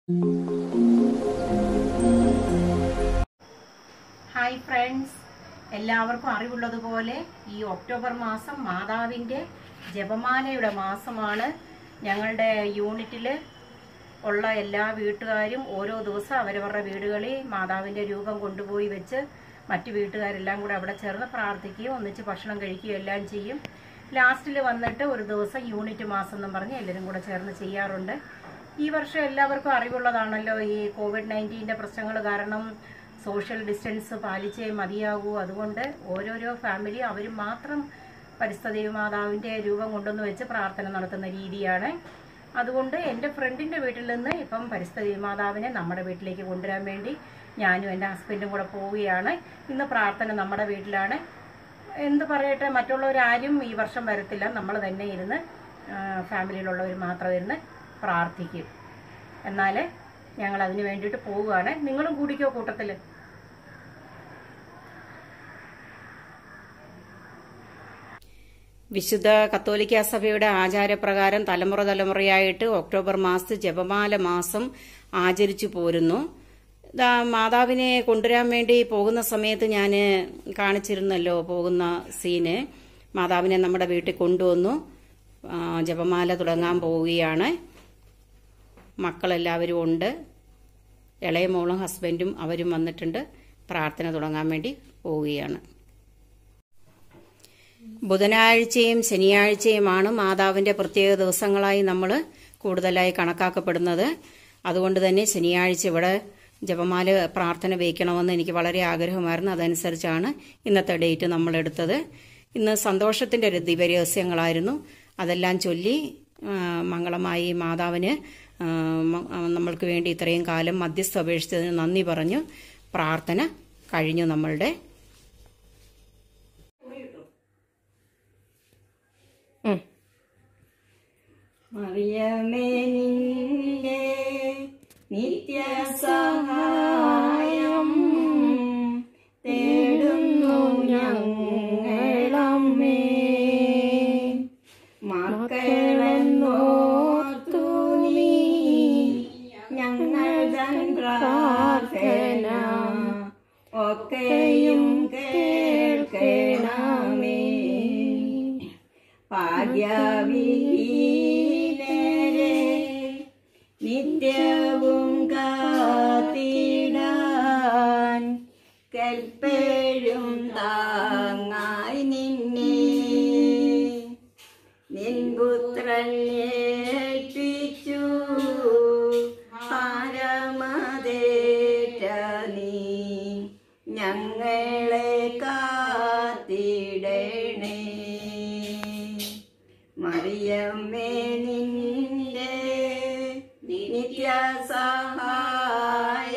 hi friends എല്ലാവർക്കും അറിവുള്ളതുപോലെ ഈ October മാസം മാതാവിൻ്റെ ജപമാലയുടെ മാസമാണ് ഞങ്ങളുടെ യൂണിറ്റിൽ ഉള്ള എല്ലാ വീട്ടുകാരും ഓരോ ദിവസം അവരവരുടെ വീടുകളിൽ മാതാവിൻ്റെ രൂപം കൊണ്ടുപോയി വെച്ച് മറ്റു വീട്ടുകാരെല്ലാം കൂടെ അവിടെ ചേർന്ന് പ്രാർത്ഥിക്കുകയും ഒന്നിച്ച് ഭക്ഷണം കഴിക്കുകയും എല്ലാം ചെയ്യും ലാസ്റ്റിൽ വന്നിട്ട് ഒരു ദിവസം യൂണിറ്റ് മാസം എന്നും പറഞ്ഞ് എല്ലാവരും കൂടെ ചേർന്ന് ചെയ്യാറുണ്ട് ഈ വർഷം എല്ലാവർക്കും അറിവുള്ളതാണല്ലോ ഈ കോവിഡ് നയൻറ്റീൻ്റെ പ്രശ്നങ്ങൾ കാരണം സോഷ്യൽ ഡിസ്റ്റൻസ് പാലിച്ചേ മതിയാകൂ അതുകൊണ്ട് ഓരോരോ ഫാമിലി അവർ മാത്രം പരിസ്ഥിതി മാതാവിൻ്റെ രൂപം കൊണ്ടുവന്ന് വെച്ച് പ്രാർത്ഥന നടത്തുന്ന രീതിയാണ് അതുകൊണ്ട് എൻ്റെ ഫ്രണ്ടിൻ്റെ വീട്ടിൽ നിന്ന് ഇപ്പം പരിസ്ഥിതി മാതാവിനെ നമ്മുടെ വീട്ടിലേക്ക് കൊണ്ടുവരാൻ വേണ്ടി ഞാനും എൻ്റെ ഹസ്ബൻഡും കൂടെ പോവുകയാണ് ഇന്ന് പ്രാർത്ഥന നമ്മുടെ വീട്ടിലാണ് എന്ത് പറയട്ടെ മറ്റുള്ളവരാരും ഈ വർഷം വരത്തില്ല നമ്മൾ തന്നെ ഇരുന്ന് ആ, ഫാമിലിയിലുള്ളവർ മാത്രം ഇരുന്ന് പ്രാർത്ഥിക്കും എന്നാൽ ഞങ്ങൾ അതിന് വേണ്ടിയിട്ട് പോവുകയാണ് നിങ്ങളും കൂടിക്കോ കൂട്ടത്തിൽ വിശുദ്ധ കത്തോലിക്ക സഭയുടെ ആചാരപ്രകാരം തലമുറ തലമുറയായിട്ട് ഒക്ടോബർ മാസത്ത് ജപമാല മാസം ആചരിച്ചു പോരുന്നു ദാ മാതാവിനെ കൊണ്ടുവരാൻ വേണ്ടി പോകുന്ന സമയത്ത് ഞാൻ കാണിച്ചിരുന്നല്ലോ പോകുന്ന സീന് മാതാവിനെ നമ്മുടെ വീട്ടിൽ കൊണ്ടുവന്നു ആ, ജപമാല തുടങ്ങാൻ പോവുകയാണ് മക്കളെല്ലാവരും ഉണ്ട് ഇളയ മോളും ഹസ്ബൻഡും അവരും വന്നിട്ടുണ്ട് പ്രാർത്ഥന തുടങ്ങാൻ വേണ്ടി പോവുകയാണ് ബുധനാഴ്ചയും ശനിയാഴ്ചയുമാണ് മാതാവിന്റെ പ്രത്യേക ദിവസങ്ങളായി നമ്മൾ കൂടുതലായി കണക്കാക്കപ്പെടുന്നത് അതുകൊണ്ട് തന്നെ ശനിയാഴ്ച ഇവിടെ ജപമാല പ്രാർത്ഥന വയ്ക്കണമെന്ന് എനിക്ക് വളരെ ആഗ്രഹമായിരുന്നു അതനുസരിച്ചാണ് ഇന്നത്തെ ഡേറ്റ് നമ്മൾ എടുത്തത് ഇന്ന് സന്തോഷത്തിന്റെ ഒരു ദിവരഹസ്യങ്ങളായിരുന്നു അതെല്ലാം ചൊല്ലി ആ, മംഗളമായി മാതാവിന് ആ, മ- ആ, നമ്മൾക്ക് വേണ്ടി ഇത്രയും കാലം മധ്യസ്ഥ അപേക്ഷിച്ചതിന് നന്ദി പറഞ്ഞു പ്രാർത്ഥന കഴിഞ്ഞു നമ്മളുടെ മറിയമേ നിന്റെ നിത്യസഹായം തേടുന്നു ഞങ്ങളമ്മേ മക്കളെന്നോർത്തു നീ ഞങ്ങൾ തൻ പ്രാർത്ഥന ഒക്കെയും കേൾക്കണമേ ഭാഗ്യവിഹീനരെ നിത്യവും കാത്തിടാൻ കൽപ്പഴും താങ്ങായി നിന്നെ നിൻപുത്രൻ ഏൽപ്പിച്ചു ഭാരമതേറ്റ നീ ഞങ്ങളെ കാത്തിടണേ മറിയമ്മേ നിന്റെ നിത്യസഹായം